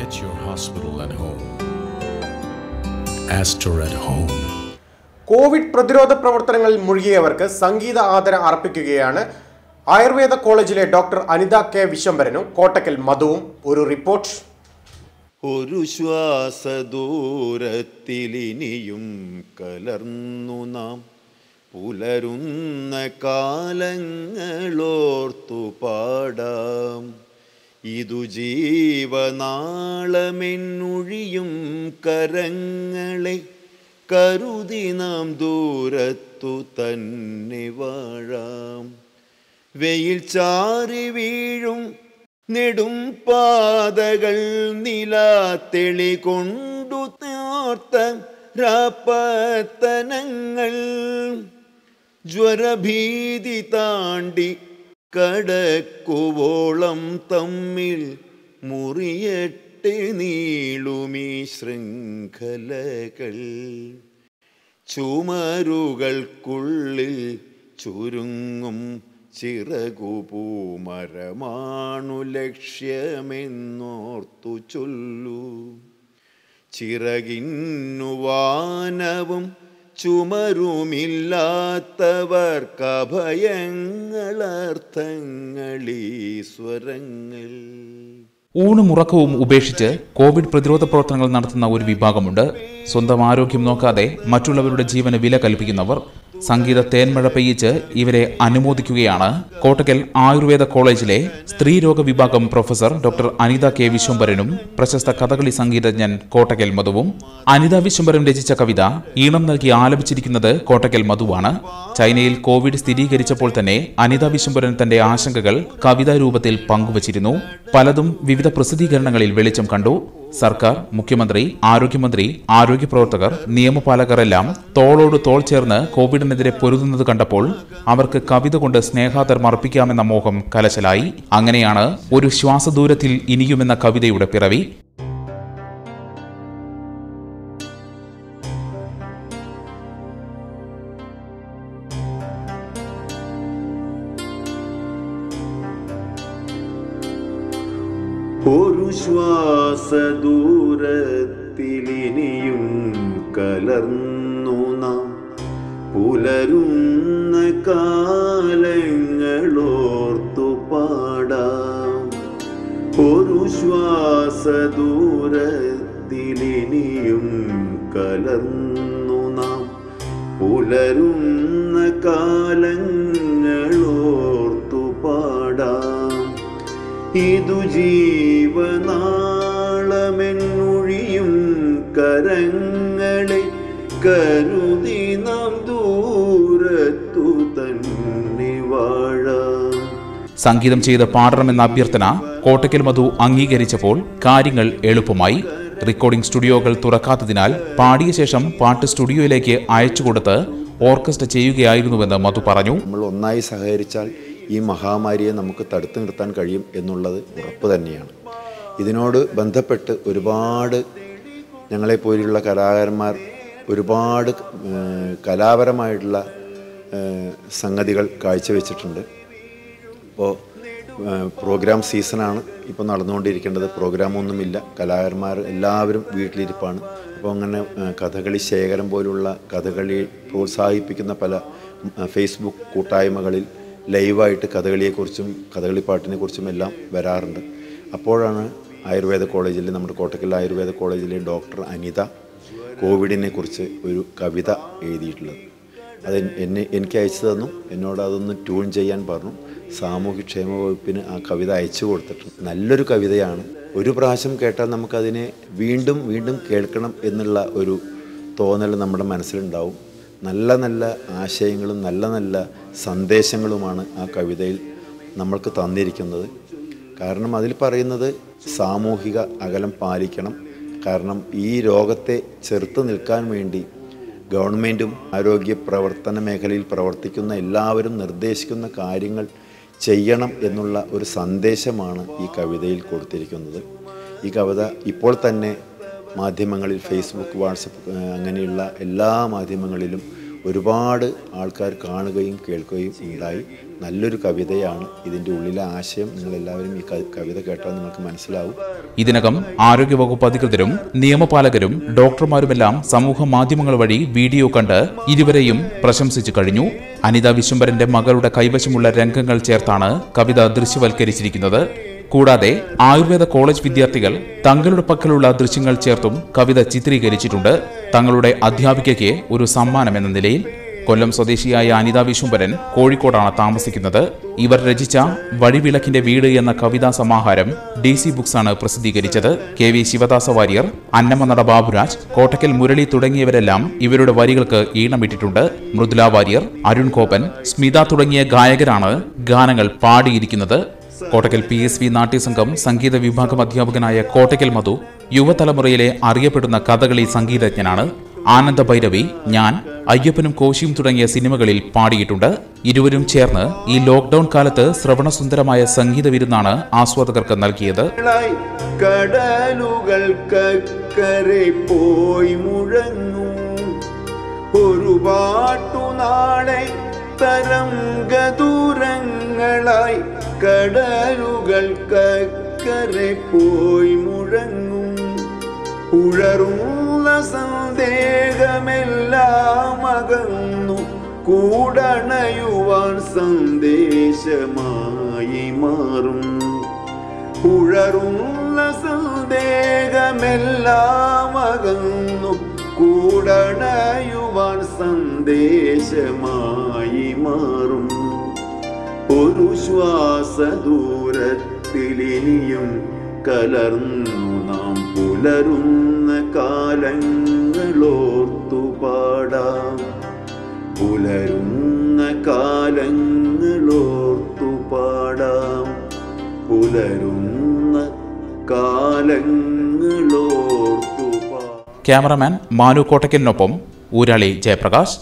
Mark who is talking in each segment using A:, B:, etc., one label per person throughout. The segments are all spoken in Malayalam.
A: at your hospital and home. Astor at home.
B: Covid പ്രതിരോധ പ്രവർത്തനങ്ങളിൽ മുഴുകിയവർക്ക് സംഗീത ആദരം അർപ്പിക്കുകയാണ് ആയുർവേദ കോളേജിലെ ഡോക്ടർ അനിത കെ വിശംബരനും കോട്ടക്കൽ മധുവും ഒരു റിപ്പോർട്ട്
C: ഒരു ശ്വാസദൂരത്തിലിനിയും കലർന്നു നാം പുലരുന്ന കാലങ്ങളോർത്തു പാടാം ഇതു ജീവനാളമെന്നൊഴിയും കരങ്ങളെ കരുതി നാം ദൂരത്തു തന്നെ വാഴാം വെയിൽ ചാറി വീഴും നെടും പാതകൾ നിലാത്തെളി കൊണ്ടു തോർത്ത രാപ്പത്തനങ്ങൾ ജ്വരഭീതി താണ്ടി കടക്കുവോളം തമ്മിൽ മുറിയട്ടെ നീളുമീ ശൃംഖലകൾ ചുമരുകൾക്കുള്ളിൽ ചുരുങ്ങും ചിറകുപൂമരമാണു ലക്ഷ്യമെന്നോർത്തു ചൊല്ലൂ ചിറകിന്നു വാനവും ചുമരുമില്ലാത്തവർക്കഭയങ്ങളർത്ഥങ്ങളീശ്വരങ്ങൾ
D: ഊണും ഉറക്കവും ഉപേക്ഷിച്ച് കോവിഡ് പ്രതിരോധ പ്രവർത്തനങ്ങൾ നടത്തുന്ന ഒരു വിഭാഗമുണ്ട് സ്വന്തം ആരോഗ്യം നോക്കാതെ മറ്റുള്ളവരുടെ ജീവന് വില കൽപ്പിക്കുന്നവർ സംഗീത തേന്മഴ പെയ്യിച്ച് ഇവരെ അനുമോദിക്കുകയാണ് കോട്ടക്കൽ ആയുർവേദ കോളേജിലെ സ്ത്രീരോഗ വിഭാഗം പ്രൊഫസർ ഡോക്ടർ അനിത കെ വിശ്വംഭരനും പ്രശസ്ത കഥകളി സംഗീതജ്ഞൻ കോട്ടക്കൽ മധുവും അനിത വിശ്വംഭരൻ രചിച്ച കവിത ഈണം നൽകി ആലപിച്ചിരിക്കുന്നത് കോട്ടക്കൽ മധുവാണ് ചൈനയിൽ കോവിഡ് സ്ഥിരീകരിച്ചപ്പോൾ തന്നെ അനിത വിശ്വംഭരൻ തന്റെ ആശങ്കകൾ കവിതാ രൂപത്തിൽ പങ്കുവച്ചിരുന്നു പലതും വിവിധ പ്രസിദ്ധീകരണങ്ങളിൽ വെളിച്ചം കണ്ടു സർക്കാർ മുഖ്യമന്ത്രി ആരോഗ്യമന്ത്രി ആരോഗ്യ പ്രവർത്തകർ നിയമപാലകരെല്ലാം തോളോട് തോൾ ചേർന്ന് കോവിഡിനെതിരെ പൊരുതുന്നത് കണ്ടപ്പോൾ അവർക്ക് കവിത കൊണ്ട് സ്നേഹാദരം അർപ്പിക്കാമെന്ന മോഹം കലശലായി അങ്ങനെയാണ് ഒരു ശ്വാസദൂരത്തിൽ ഇനിയുമെന്ന കവിതയുടെ പിറവി
C: ഒരു ശ്വാസദൂരത്തിലിനിയും കലർന്നു നാം പുലരുന്ന കാലങ്ങളോർത്തു പാടാം ഒരു ശ്വാസദൂരത്തിലിനിയും കലർന്നു നാം പുലരുന്ന കാലങ്ങളോർത്തു പാടാം ഇതു ജീവനാളമെന്നൊഴിയും കരങ്ങളെ കരുതി നാം ദൂരത്തു തന്നെ വാഴാം
D: സംഗീതം ചെയ്ത് പാടണമെന്ന അഭ്യർത്ഥന കോട്ടക്കൽ മധു അംഗീകരിച്ചപ്പോൾ കാര്യങ്ങൾ എളുപ്പമായി റെക്കോർഡിംഗ് സ്റ്റുഡിയോകൾ തുറക്കാത്തതിനാൽ പാടിയ ശേഷം പാട്ട് സ്റ്റുഡിയോയിലേക്ക് അയച്ചുകൊടുത്ത് ഓർക്കസ്ട്ര ചെയ്യുകയായിരുന്നുവെന്ന് മധു പറഞ്ഞു
C: നമ്മൾ ഒന്നായി സഹകരിച്ചാൽ ഈ മഹാമാരിയെ നമുക്ക് തടുത്തു നിർത്താൻ കഴിയും എന്നുള്ളത് ഉറപ്പ് തന്നെയാണ് ഇതിനോട് ബന്ധപ്പെട്ട് ഒരുപാട് ഞങ്ങളെപ്പോലുള്ള കലാകാരന്മാർ ഒരുപാട് ഏഹ്, കലാപരമായിട്ടുള്ള ഏഹ്, സംഗതികൾ കാഴ്ചവെച്ചിട്ടുണ്ട് ഇപ്പോൾ പ്രോഗ്രാം സീസണാണ് ഇപ്പോൾ നടന്നുകൊണ്ടിരിക്കേണ്ടത് പ്രോഗ്രാമൊന്നുമില്ല കലാകാരന്മാർ എല്ലാവരും വീട്ടിലിരിപ്പാണ് അപ്പോൾ അങ്ങനെ ഏഹ്, കഥകളി ശേഖരം പോലുള്ള കഥകളി പ്രോത്സാഹിപ്പിക്കുന്ന പല ഉം, ഫേസ്ബുക്ക് കൂട്ടായ്മകളിൽ ലൈവായിട്ട് കഥകളിയെക്കുറിച്ചും കഥകളി പാട്ടിനെക്കുറിച്ചും എല്ലാം വരാറുണ്ട് അപ്പോഴാണ് ആയുർവേദ കോളേജിൽ നമ്മുടെ കോട്ടക്കൽ ആയുർവേദ കോളേജിലെ ഡോക്ടർ അനിത കോവിഡിനെ കുറിച്ച് ഒരു കവിത എഴുതിയിട്ടുള്ളത് അത് എന്നെ എനിക്ക് അയച്ചു തന്നു എന്നോട് അതൊന്ന് ട്യൂൺ ചെയ്യാൻ പറഞ്ഞു സാമൂഹ്യക്ഷേമ വകുപ്പിന് ആ കവിത അയച്ചു കൊടുത്തിട്ടുണ്ട് നല്ലൊരു കവിതയാണ് ഒരു പ്രാവശ്യം കേട്ടാൽ നമുക്കതിനെ വീണ്ടും വീണ്ടും കേൾക്കണം എന്നുള്ള ഒരു തോന്നൽ നമ്മുടെ മനസ്സിലുണ്ടാവും നല്ല നല്ല ആശയങ്ങളും നല്ല നല്ല സന്ദേശങ്ങളുമാണ് ആ കവിതയിൽ നമ്മൾക്ക് തന്നിരിക്കുന്നത് കാരണം അതിൽ പറയുന്നത് സാമൂഹിക അകലം പാലിക്കണം കാരണം ഈ രോഗത്തെ ചെറുത്ത് നിൽക്കാൻ വേണ്ടി ഗവൺമെൻറ്റും ആരോഗ്യ പ്രവർത്തന മേഖലയിൽ പ്രവർത്തിക്കുന്ന എല്ലാവരും നിർദ്ദേശിക്കുന്ന കാര്യങ്ങൾ ചെയ്യണം എന്നുള്ള ഒരു സന്ദേശമാണ് ഈ കവിതയിൽ കൊടുത്തിരിക്കുന്നത് ഈ കവിത ഇപ്പോൾ തന്നെ മാധ്യമങ്ങളിൽ ഫേസ്ബുക്ക് വാട്സപ്പ് ഏഹ്, അങ്ങനെയുള്ള എല്ലാ മാധ്യമങ്ങളിലും ഒരുപാട് ആൾക്കാർ കാണുകയും കേൾക്കുകയും ഉണ്ടായി നല്ലൊരു കവിതയാണ് ഇതിൻ്റെ ഉള്ളിലെ ആശയം നിങ്ങളെല്ലാവരും ഈ ക- കവിത കേട്ടാൽ നിങ്ങൾക്ക് മനസ്സിലാവും
D: ഇതിനകം ആരോഗ്യവകുപ്പ് അധികൃതരും നിയമപാലകരും ഡോക്ടർമാരുമെല്ലാം സമൂഹ മാധ്യമങ്ങൾ വഴി വീഡിയോ കണ്ട് ഇരുവരെയും പ്രശംസിച്ചു കഴിഞ്ഞു അനിത വിശ്വംഭരന്റെ മകളുടെ കൈവശമുള്ള രംഗങ്ങൾ ചേർത്താണ് കവിത ദൃശ്യവൽക്കരിച്ചിരിക്കുന്നത് കൂടാതെ ആയുർവേദ കോളേജ് വിദ്യാർത്ഥികൾ തങ്ങളുടെ പക്കലുള്ള ദൃശ്യങ്ങൾ ചേർത്തും കവിത ചിത്രീകരിച്ചിട്ടുണ്ട് തങ്ങളുടെ അധ്യാപികയ്ക്ക് ഒരു സമ്മാനം എന്ന നിലയിൽ കൊല്ലം സ്വദേശിയായ അനിത വിശ്വംഭരൻ കോഴിക്കോടാണ് താമസിക്കുന്നത് ഇവർ രചിച്ച വഴിവിളക്കിന്റെ വീട് എന്ന കവിതാ സമാഹാരം ഡി സി ബുക്സാണ് പ്രസിദ്ധീകരിച്ചത് കെ വി ശിവദാസ വാര്യർ അന്നമനട ബാബുരാജ് കോട്ടക്കൽ മുരളി തുടങ്ങിയവരെല്ലാം ഇവരുടെ വരികൾക്ക് ഈണമിട്ടിട്ടുണ്ട് മൃദുല വാര്യർ അരുൺ കോപ്പൻ സ്മിത തുടങ്ങിയ ഗായകരാണ് ഗാനങ്ങൾ പാടിയിരിക്കുന്നത് കോട്ടക്കൽ പി എസ് വി നാട്യസംഘം സംഗീത വിഭാഗം അധ്യാപകനായ കോട്ടക്കൽ മധു യുവതലമുറയിലെ അറിയപ്പെടുന്ന കഥകളി സംഗീതജ്ഞനാണ് ആനന്ദ ഭൈരവി ഞാൻ അയ്യപ്പനും കോശിയും തുടങ്ങിയ സിനിമകളിൽ പാടിയിട്ടുണ്ട് ഇരുവരും ചേർന്ന് ഈ ലോക്ക്ഡൌൺ കാലത്ത് ശ്രവണസുന്ദരമായ സംഗീത വിരുന്നാണ് ആസ്വാദകർക്ക് നൽകിയത്
E: ായി കടലുകൾക്കക്കരെ പോയി മുഴങ്ങും ഒരു പാട്ടു നാളെ തരംഗദൂരങ്ങളായി കടലുകൾക്കക്കരെ പോയി മുഴങ്ങും ഉഴറുന്ന സന്ദേഹമെല്ലാം അകന്നു കൂടണയുവാൻ സന്ദേശമായി മാറും ഉഴറുന്ന സന്ദേഹമെല്ലാം അകന്നു കൂടണയുവാൻ സന്ദേശമായി മാറും ഒരു ശ്വാസദൂരത്തിലിനിയും കലർന്നു നാം പുലരുന്ന കാലങ്ങളോർത്തു പാടാം പുലരുന്ന കാലങ്ങളോർത്തു പാടാം പുലരുന്ന കാലങ്ങളോർത്തു പാടാം
D: ക്യാമറമാൻ മാനു കോട്ടക്കലിനൊപ്പം Oorali Jayaprakash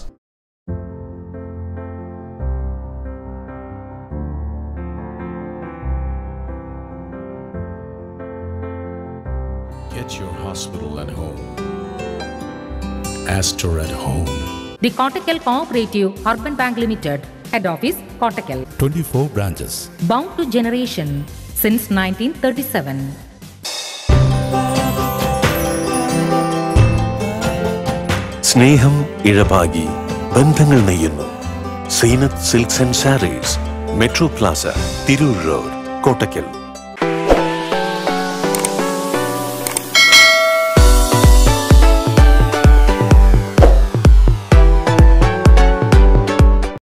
A: Get your hospital at home. Astor at home.
F: The Kottakkal Cooperative Urban Bank Limited, Head Office, Kottakkal.
A: 24 branches.
F: Bound to generation since 1937.
G: സ്നേഹം ഇഴപാകി ബന്ധങ്ങൾ നെയ്യുന്നു Zeenath Silks and Sarees Metro Plaza Tirur road Kottakkal